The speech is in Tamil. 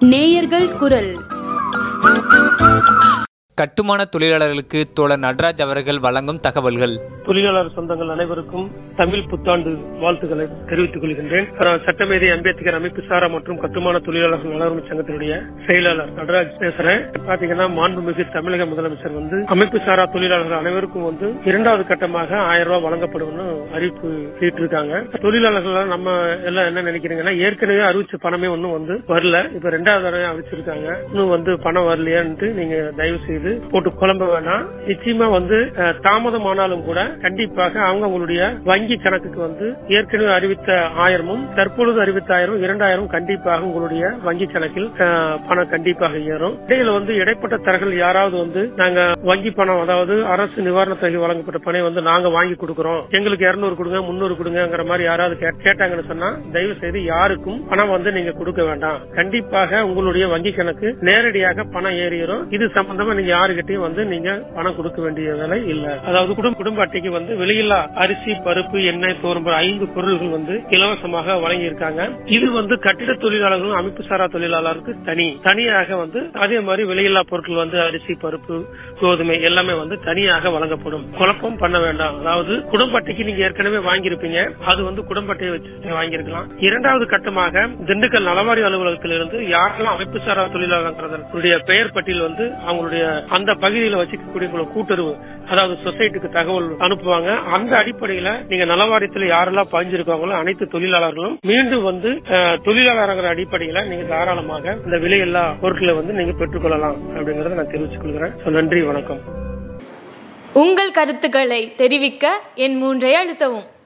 நேயர்கள் குரல் கட்டுமான தொழிலாளர்களுக்கு தோழர் நடராஜ் அவர்கள் வழங்கும் தகவல்கள் தொழிலாளர் சொந்தங்கள் அனைவருக்கும் தமிழ் புத்தாண்டு வாழ்த்துக்களை தெரிவித்துக் கொள்கின்றேன் நான் சட்டமேதை அம்பேத்கர் அமைப்பு சாரா மற்றும் கட்டுமான தொழிலாளர்கள் நலவுரிமை சங்கத்தினுடைய செயலாளர் நடராஜ் பேசுறேன் பாத்தீங்கன்னா மாண்புமிகு தமிழக முதலமைச்சர் வந்து அமைப்பு சாரா தொழிலாளர்கள் அனைவருக்கும் வந்து இரண்டாவது கட்டமாக ஆயிரம் ரூபாய் வழங்கப்படும்னு அறிவிப்பு வெளியிட்டிருக்காங்க தொழிலாளர்கள் நம்ம எல்லாம் என்ன நினைக்கிறீங்கன்னா ஏற்கனவே அறிவிச்ச பணமே ஒன்னும் வந்து வரல இப்ப ரெண்டாவது தடவை அறிவிச்சிருக்காங்க இன்னும் வந்து பணம் வரலையான்ட்டு நீங்க தயவு செய்து போட்டு குழம்ப வேணாம் நிச்சயமா வந்து அஹ், தாமதமானாலும் கூட கண்டிப்பாக அவங்க உங்களுடைய வங்கி கணக்குக்கு வந்து ஏற்கனவே அறிவித்த ஆயிரமும் தற்பொழுது அறிவித்த ஆயிரம் இரண்டாயிரம் கண்டிப்பாக உங்களுடைய வங்கி கணக்கில் அஹ், பணம் கண்டிப்பாக ஏறும் இடையில வந்து இடைப்பட்ட தரகர்கள் யாராவது வந்து நாங்க வங்கி பணம் அதாவது அரசு நிவாரண தொகை வழங்கப்பட்ட பணம் வந்து நாங்க வாங்கி கொடுக்கறோம் எங்களுக்கு இருநூறு கொடுங்க முன்னூறு கொடுங்கிற மாதிரி யாராவது கே- கேட்டாங்கன்னு சொன்னா தயவு செய்து யாருக்கும் பணம் வந்து நீங்க கொடுக்க வேண்டாம் கண்டிப்பாக உங்களுடைய வங்கி கணக்கு நேரடியாக பணம் ஏறிடும் இது சம்பந்தமா நீங்க யாருகிட்டயும் வந்து நீங்க பணம் கொடுக்க வேண்டிய வேலை இல்ல அதாவது குடும்ப குடும்ப அட்டைக்கு வந்து வெளியில்லா அரிசி பருப்பு எண்ணெய் சோறும் ஐந்து பொருள்கள் வந்து இலவசமாக வழங்கி இருக்காங்க இது வந்து கட்டிட தொழிலாளர்களும் அமைப்பு சாரா தொழிலாளருக்கு தனி தனியாக வந்து அதே மாதிரி வெளியில்லா பொருட்கள் வந்து அரிசி பருப்பு கோதுமை எல்லாமே வந்து தனியாக வழங்கப்படும் குழப்பம் பண்ண வேண்டாம் அதாவது குடும்ப அட்டைக்கு நீங்க ஏற்கனவே வாங்கியிருப்பீங்க அது வந்து குடும்ப அட்டையை வச்சு நீங்க வாங்கியிருக்கலாம் இரண்டாவது கட்டமாக திண்டுக்கல் நலவாரி அலுவலகத்திலிருந்து யாரெல்லாம் அமைப்பு சாரா தொழிலாளர்களுடைய பெயர் பட்டியல் வந்து அவங்களுடைய அந்த பகுதியில் வசிக்கக்கூடிய உங்களோட கூட்டுறவு அதாவது சொசைட்டிக்கு தகவல் அனுப்புவாங்க அந்த அடிப்படையில நீங்க நலவாரியத்தில் யாரெல்லாம் பதிஞ்சிருக்காங்களோ அனைத்து தொழிலாளர்களும் மீண்டும் வந்து அஹ், தொழிலாளர்ங்கிற அடிப்படையில நீங்க தாராளமாக இந்த விலையில்லா பொருட்களை வந்து நீங்க பெற்றுக்கொள்ளலாம் அப்படிங்கறத நான் தெரிவித்துக் கொள்கிறேன் So, நன்றி வணக்கம் உங்கள் கருத்துக்களை தெரிவிக்க என் மூன்றை அழுத்தவும்